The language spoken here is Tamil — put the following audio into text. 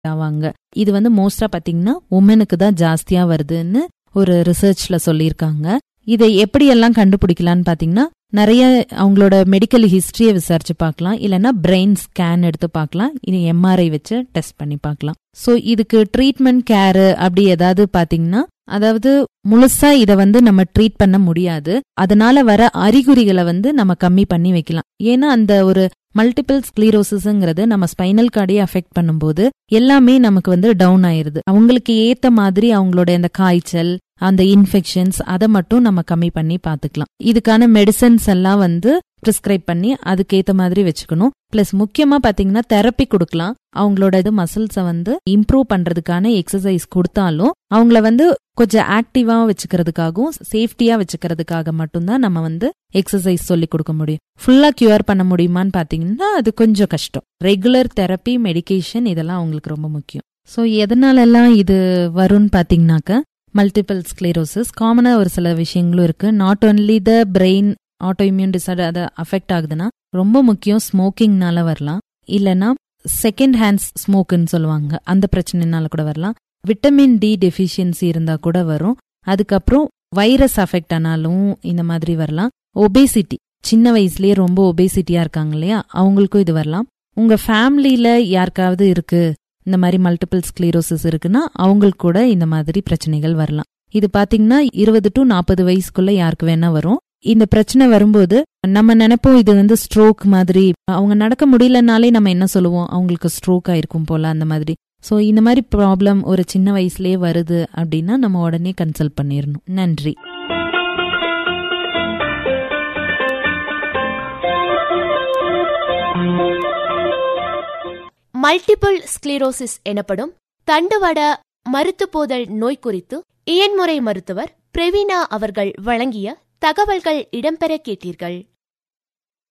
ஆவாங்க இது வந்து மோஸ்டா பாத்தீங்கன்னா உமனுக்கு தான் ஜாஸ்தியா வருதுன்னு ஒரு ரிசர்ச்ல சொல்லியிருக்காங்க இதை எப்படியெல்லாம் கண்டுபிடிக்கலாம்னு பாத்தீங்கன்னா நிறைய அவங்களோட மெடிக்கல் ஹிஸ்டரியை விசாரிச்சு பார்க்கலாம் இல்லைன்னா பிரெயின் ஸ்கேன் எடுத்து பார்க்கலாம் இது எம்ஆர்ஐ வச்சு டெஸ்ட் பண்ணி பார்க்கலாம் ஸோ இதுக்கு ட்ரீட்மெண்ட் கேரு அப்படி ஏதாவது பாத்தீங்கன்னா அதாவது முழுசா இத வந்து நம்ம ட்ரீட் பண்ண முடியாது அதனால வர அறிகுறிகளை வந்து நம்ம கம்மி பண்ணி வைக்கலாம் ஏன்னா அந்த ஒரு மல்டிபிள் ஸ்க்ளீரோசிஸ்ங்கிறது நம்ம ஸ்பைனல் கார்டையே அஃபெக்ட் பண்ணும்போது எல்லாமே நமக்கு வந்து டவுன் ஆயிருது அவங்களுக்கு ஏத்த மாதிரி அவங்களோட அந்த காய்ச்சல் அந்த இன்ஃபெக்ஷன்ஸ் அதை மட்டும் நம்ம கம்மி பண்ணி பாத்துக்கலாம் இதுக்கான மெடிசன்ஸ் எல்லாம் வந்து ப்ரிஸ்கிரைப் பண்ணி அதுக்கேத்த மாதிரி வச்சுக்கணும் பிளஸ் முக்கியமா பாத்தீங்கன்னா தெரப்பி கொடுக்கலாம் அவங்களோட இது மசில்ஸை வந்து இம்ப்ரூவ் பண்றதுக்கான எக்ஸசைஸ் கொடுத்தாலும் அவங்கள வந்து கொஞ்சம் ஆக்டிவா வச்சுக்கிறதுக்காகவும் சேஃப்டியா வச்சுக்கிறதுக்காக மட்டும்தான் நம்ம வந்து எக்ஸசைஸ் சொல்லி கொடுக்க முடியும் ஃபுல்லா கியூர் பண்ண முடியுமான்னு பாத்தீங்கன்னா அது கொஞ்சம் கஷ்டம் ரெகுலர் தெரப்பி மெடிகேஷன் இதெல்லாம் அவங்களுக்கு ரொம்ப முக்கியம் ஸோ எதனாலெல்லாம் இது வரும்னு பாத்தீங்கன்னாக்க மல்டிபிள் ஸ்க்ளீரோசிஸ் காமனா ஒரு சில விஷயங்களும் இருக்கு not only the brain autoimmune disorder அதை அஃபெக்ட் ஆகுதுன்னா ரொம்ப முக்கியம் ஸ்மோக்கிங்னால வரலாம் இல்லைன்னா செகண்ட் ஹேண்ட்ஸ் ஸ்மோக்குன்னு சொல்லுவாங்க அந்த பிரச்சனைனால கூட வரலாம் விட்டமின் டி டெஃபிஷியன்சி இருந்தா கூட வரும் அதுக்கப்புறம் வைரஸ் அஃபெக்ட் ஆனாலும் இந்த மாதிரி வரலாம் ஒபேசிட்டி சின்ன வயசுலயே ரொம்ப ஒபேசிட்டியா இருக்காங்க இல்லையா அவங்களுக்கும் இது வரலாம் உங்க ஃபேமிலியில யாருக்காவது இருக்கு இந்த மாதிரி மல்டிபிள் ஸ்க்ளீரோசிஸ் இருக்குன்னா அவங்களுக்கு கூட இந்த மாதிரி பிரச்சனைகள் வரலாம் இது பாத்தீங்கன்னா இருபது டு நாற்பது வயசுக்குள்ள யாருக்கு வேணா வரும் இந்த பிரச்சனை வரும்போது நம்ம நினைப்போம் இது வந்து ஸ்ட்ரோக் மாதிரி அவங்க நடக்க முடியலனாலே நம்ம என்ன சொல்லுவோம் அவங்களுக்கு ஸ்ட்ரோக் ஆயிருக்கும் போல அந்த மாதிரி சோ இந்த மாதிரி ப்ராப்ளம் ஒரு சின்ன வயசுலயே வருது அப்படின்னா நம்ம உடனே கன்சல்ட் பண்ணிடணும் நன்றி மல்டிபிள் ஸ்க்ளீரோசிஸ் எனப்படும் தண்டுவட மருத்துப்போதல் நோய் குறித்து இயன்முறை மருத்துவர் பிரவீனா அவர்கள் வழங்கிய தகவல்கள் இடம்பெற கேட்டீர்கள்